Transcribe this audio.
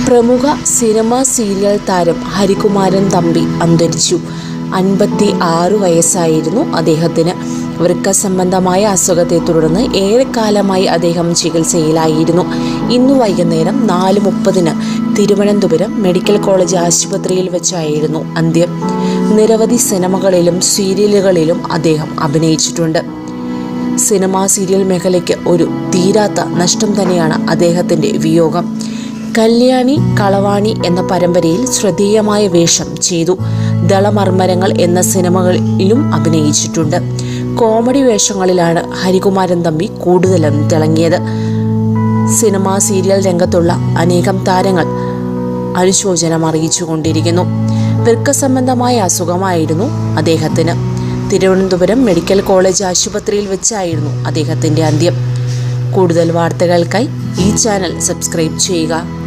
പ്രമുഖ cinema serial താരം ഹരികുമാരൻ തമ്പി അന്തരിച്ചു അൻപത്തി ആറ് വയസ്സായിരുന്നു അദ്ദേഹത്തിന് വൃക്ക സംബന്ധമായ അസുഖത്തെ തുടർന്ന് ഏറെക്കാലമായി അദ്ദേഹം ചികിത്സയിലായിരുന്നു ഇന്നു വൈകുന്നേരം നാല് മുപ്പതിന് തിരുവനന്തപുരം മെഡിക്കൽ കോളേജ് ആശുപത്രിയിൽ വെച്ചായിരുന്നു അന്ത്യം നിരവധി സിനിമകളിലും സീരിയലുകളിലും അദ്ദേഹം അഭിനയിച്ചിട്ടുണ്ട് സിനിമ സീരിയൽ മേഖലയ്ക്ക് ഒരു തീരാത്ത നഷ്ടം തന്നെയാണ് അദ്ദേഹത്തിൻ്റെ വിയോഗം കല്യാണി കളവാണി എന്ന പരമ്പരയിൽ ശ്രദ്ധേയമായ വേഷം ചെയ്തു ദളമർമരങ്ങൾ എന്ന സിനിമകളിലും അഭിനയിച്ചിട്ടുണ്ട് കോമഡി വേഷങ്ങളിലാണ് ഹരികുമാരൻ തമ്പി കൂടുതലും തിളങ്ങിയത് സിനിമ സീരിയൽ രംഗത്തുള്ള അനേകം താരങ്ങൾ അനുശോചനം അറിയിച്ചുകൊണ്ടിരിക്കുന്നു വൃക്ക സംബന്ധമായ അസുഖമായിരുന്നു അദ്ദേഹത്തിന് തിരുവനന്തപുരം മെഡിക്കൽ കോളേജ് ആശുപത്രിയിൽ വെച്ചായിരുന്നു അദ്ദേഹത്തിൻ്റെ അന്ത്യം കൂടുതൽ വാർത്തകൾക്കായി ഈ ചാനൽ സബ്സ്ക്രൈബ് ചെയ്യുക